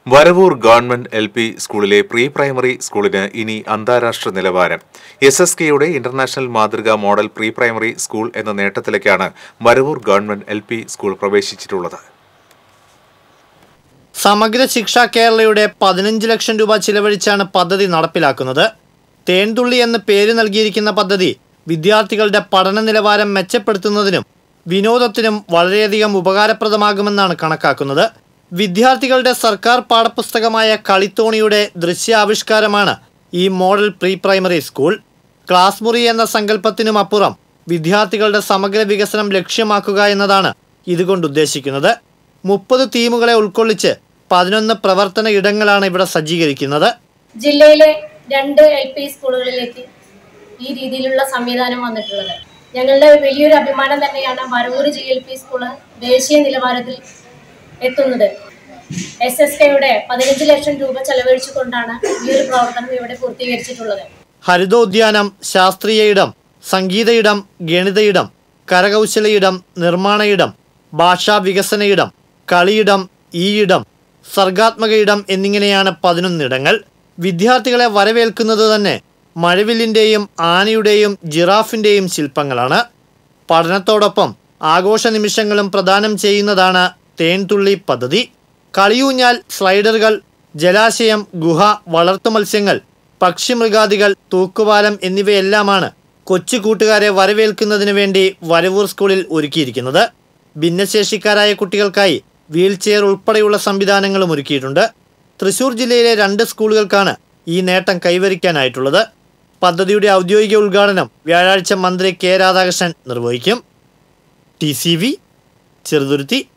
Varavoor government L P സ്കൂളിലെ pre primary സ്കൂളിന് ഇനി അന്താരാഷ്ട്ര നിലവാരം എസ് എസ് കെയുടെ ഇന്റർനാഷണൽ മാതൃകാ മോഡൽ പ്രീ പ്രൈമറി സ്കൂൾ എന്ന നേട്ടത്തിലേക്കാണ് Varavoor government L P school പ്രവേശിച്ചിട്ടുള്ളത് സമഗ്ര ശിക്ഷ കേരളയുടെ പതിനഞ്ച് ലക്ഷം രൂപ ചിലവഴിച്ചാണ് പദ്ധതി നടപ്പിലാക്കുന്നത് തേൻതുള്ളി എന്ന് പേര് നൽകിയിരിക്കുന്ന പദ്ധതി വിദ്യാർത്ഥികളുടെ പഠന നിലവാരം മെച്ചപ്പെടുത്തുന്നതിനും വിനോദത്തിനും വളരെയധികം ഉപകാരപ്രദമാകുമെന്നാണ് കണക്കാക്കുന്നത് വിദ്യാർത്ഥികളുടെ സർക്കാർ പാഠപുസ്തകമായ കളിത്തോണിയുടെ ദൃശ്യാവിഷ്കാരമാണ് ഈ model pre primary school class മുറി എന്ന സങ്കല്പത്തിനും അപ്പുറം വിദ്യാർത്ഥികളുടെ സമഗ്ര വികസനം ലക്ഷ്യമാക്കുക എന്നതാണ് ഇതുകൊണ്ട് ഉദ്ദേശിക്കുന്നത് മുപ്പത് തീമുകളെ ഉൾക്കൊള്ളിച്ച് പതിനൊന്ന് പ്രവർത്തന ഇടങ്ങളാണ് ഇവിടെ സജ്ജീകരിക്കുന്നത് ജില്ലയിലെ രണ്ട് എൽ പി സ്കൂളുകളിലേക്ക് ഈ രീതിയിലുള്ള സംവിധാനം വന്നിട്ടുള്ളത് ഞങ്ങളുടെ വലിയൊരു അഭിമാനം തന്നെയാണ് Varavoor G L P school ദേശീയ നിലവാരത്തിൽ എത്തുന്നത് എസ് എസ് കെയുടെ പതിനഞ്ച് ലക്ഷം രൂപ ചെലവഴിച്ചുകൊണ്ടാണ് ഈ ഒരു പ്രവർത്തനം ഇവിടെ പൂർത്തീകരിച്ചിട്ടുള്ളത് ഹരിതോദ്യാനം ശാസ്ത്രീയ ഇടം സംഗീത ഇടം ഗണിത ഇടം കരകൗശല ഇടം നിർമ്മാണ ഇടം ഭാഷാ വികസന ഇടം കളിയിടം ഈ ഇടം സർഗാത്മക ഇടം എന്നിങ്ങനെയാണ് പതിനൊന്നിടങ്ങൾ വിദ്യാർത്ഥികളെ വരവേൽക്കുന്നത് തന്നെ മഴവില്ലിൻ്റെയും ആനയുടെയും ജിറാഫിൻ്റെയും ശില്പങ്ങളാണ് പഠനത്തോടൊപ്പം ആഘോഷ നിമിഷങ്ങളും പ്രദാനം ചെയ്യുന്നതാണ് തേൻതുള്ളി പദ്ധതി കളിയൂഞ്ഞാൽ സ്ലൈഡറുകൾ ജലാശയം ഗുഹ വളർത്തുമത്സ്യങ്ങൾ പക്ഷിമൃഗാദികൾ തൂക്കുപാലം എന്നിവയെല്ലാമാണ് കൊച്ചു കൂട്ടുകാരെ വരവേൽക്കുന്നതിന് വേണ്ടി വരവൂർ സ്കൂളിൽ ഒരുക്കിയിരിക്കുന്നത് ഭിന്നശേഷിക്കാരായ കുട്ടികൾക്കായി വീൽ ചെയർ ഉൾപ്പെടെയുള്ള സംവിധാനങ്ങളും ഒരുക്കിയിട്ടുണ്ട് തൃശൂർ ജില്ലയിലെ രണ്ട് സ്കൂളുകൾക്കാണ് ഈ നേട്ടം കൈവരിക്കാനായിട്ടുള്ളത് പദ്ധതിയുടെ ഔദ്യോഗിക ഉദ്ഘാടനം വ്യാഴാഴ്ച മന്ത്രി കെ രാധാകൃഷ്ണൻ നിർവഹിക്കും ടി സി വി ചെറുതുരുത്തി